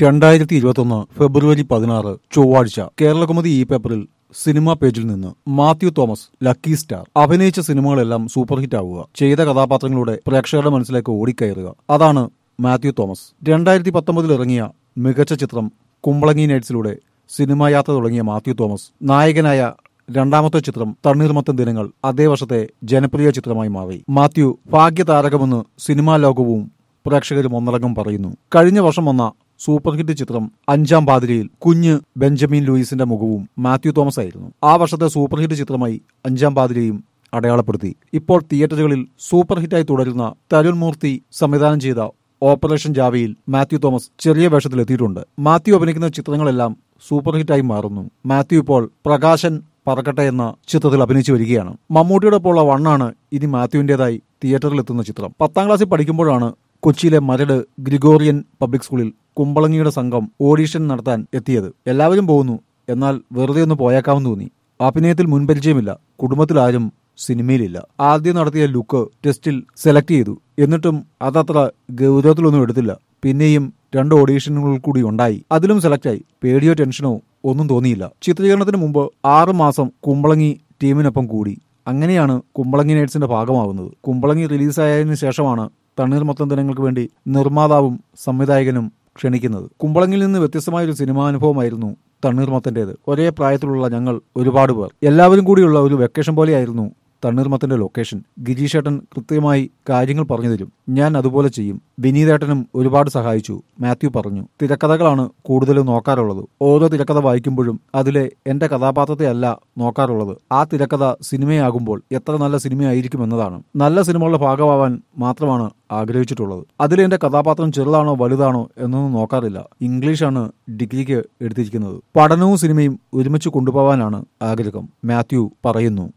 രണ്ടായിരത്തി ഇരുപത്തൊന്ന് ഫെബ്രുവരി പതിനാറ് ചൊവ്വാഴ്ച കേരളകൗമുദി ഈ പേപ്പറിൽ സിനിമാ പേജിൽ നിന്ന് മാത്യു തോമസ് ലക്കി സ്റ്റാർ അഭിനയിച്ച സിനിമകളെല്ലാം സൂപ്പർ ഹിറ്റ് ആവുക ചെയ്ത കഥാപാത്രങ്ങളുടെ പ്രേക്ഷകരുടെ മനസ്സിലേക്ക് ഓടിക്കയറുക അതാണ് മാത്യു തോമസ് രണ്ടായിരത്തി പത്തൊമ്പതിൽ ഇറങ്ങിയ മികച്ച ചിത്രം കുമ്പളങ്ങി നൈറ്റ്സിലൂടെ സിനിമാ യാത്ര തുടങ്ങിയ മാത്യു തോമസ് നായകനായ രണ്ടാമത്തെ ചിത്രം തണ്ണീർമത്തൻ ദിനങ്ങൾ അതേ വർഷത്തെ ജനപ്രിയ ചിത്രമായി മാറി മാത്യു ഭാഗ്യതാരകമെന്ന് സിനിമാ ലോകവും പ്രേക്ഷകരും ഒന്നടങ്കം പറയുന്നു കഴിഞ്ഞ വർഷം വന്ന സൂപ്പർ ഹിറ്റ് ചിത്രം അഞ്ചാം പാതിരയിൽ കുഞ്ഞ് ബെഞ്ചമിൻ ലൂയിസിന്റെ മുഖവും മാത്യു തോമസ് ആയിരുന്നു ആ വർഷത്തെ സൂപ്പർ ഹിറ്റ് ചിത്രമായി അഞ്ചാം പാതിരയും അടയാളപ്പെടുത്തി ഇപ്പോൾ തിയേറ്ററുകളിൽ സൂപ്പർ ഹിറ്റായി തുടരുന്ന തരുൺ മൂർത്തി സംവിധാനം ചെയ്ത ഓപ്പറേഷൻ ജാവയിൽ മാത്യു തോമസ് ചെറിയ വേഷത്തിലെത്തിയിട്ടുണ്ട് മാത്യു അഭിനയിക്കുന്ന ചിത്രങ്ങളെല്ലാം സൂപ്പർ ഹിറ്റായി മാറുന്നു മാത്യു ഇപ്പോൾ പ്രകാശൻ പറക്കട്ടെ എന്ന ചിത്രത്തിൽ അഭിനയിച്ചു വരികയാണ് മമ്മൂട്ടിയുടെ ഒപ്പമുള്ള വണ്ണാണ് ഇനി മാത്യുവിന്റേതായി തിയേറ്ററിലെത്തുന്ന ചിത്രം പത്താം ക്ലാസ്സിൽ പഠിക്കുമ്പോഴാണ് കൊച്ചിയിലെ മരട് ഗ്രിഗോറിയൻ പബ്ലിക് സ്കൂളിൽ കുമ്പളങ്ങിയുടെ സംഘം ഓഡീഷൻ നടത്താൻ എത്തിയത് എല്ലാവരും പോകുന്നു എന്നാൽ വെറുതെ ഒന്ന് പോയേക്കാമെന്ന് തോന്നി അഭിനയത്തിൽ മുൻപരിചയമില്ല കുടുംബത്തിലാരും സിനിമയിലില്ല ആദ്യം നടത്തിയ ലുക്ക് ടെസ്റ്റിൽ സെലക്ട് ചെയ്തു എന്നിട്ടും അതത്ര ഗൗരവത്തിലൊന്നും എടുത്തില്ല പിന്നെയും രണ്ട് ഓഡീഷനുകൾ കൂടി ഉണ്ടായി അതിലും സെലക്ടായി പേടിയോ ടെൻഷനോ ഒന്നും തോന്നിയില്ല ചിത്രീകരണത്തിന് മുമ്പ് ആറ് മാസം കുമ്പളങ്ങി ടീമിനൊപ്പം കൂടി അങ്ങനെയാണ് കുമ്പളങ്ങി നൈറ്റ്സിന്റെ ഭാഗമാവുന്നത് കുമ്പളങ്ങി റിലീസായതിനു ശേഷമാണ് തണ്ണീർമൊത്തം ദിനങ്ങൾക്ക് വേണ്ടി നിർമ്മാതാവും സംവിധായകനും ക്ഷണിക്കുന്നത് കുമ്പളങ്ങിൽ നിന്ന് വ്യത്യസ്തമായ ഒരു സിനിമാനുഭവമായിരുന്നു തണ്ണീർമത്തന്റേത് ഒരേ പ്രായത്തിലുള്ള ഞങ്ങൾ ഒരുപാട് പേർ എല്ലാവരും കൂടിയുള്ള ഒരു വെക്കേഷൻ പോലെയായിരുന്നു തണ്ണീർമത്തിന്റെ ലൊക്കേഷൻ ഗിരീഷേട്ടൻ കൃത്യമായി കാര്യങ്ങൾ പറഞ്ഞു തരും ഞാൻ അതുപോലെ ചെയ്യും വിനീതേട്ടനും ഒരുപാട് സഹായിച്ചു മാത്യു പറഞ്ഞു തിരക്കഥകളാണ് കൂടുതലും നോക്കാറുള്ളത് ഓരോ തിരക്കഥ വായിക്കുമ്പോഴും അതിലെ എന്റെ കഥാപാത്രത്തെ അല്ല നോക്കാറുള്ളത് ആ തിരക്കഥ സിനിമയാകുമ്പോൾ എത്ര നല്ല സിനിമയായിരിക്കും എന്നതാണ് നല്ല സിനിമകളുടെ ഭാഗമാവാൻ മാത്രമാണ് ആഗ്രഹിച്ചിട്ടുള്ളത് അതിൽ എന്റെ കഥാപാത്രം ചെറുതാണോ വലുതാണോ എന്നൊന്നും നോക്കാറില്ല ഇംഗ്ലീഷാണ് ഡിഗ്രിക്ക് എടുത്തിരിക്കുന്നത് പഠനവും സിനിമയും ഒരുമിച്ച് കൊണ്ടുപോകാനാണ് ആഗ്രഹം മാത്യു പറയുന്നു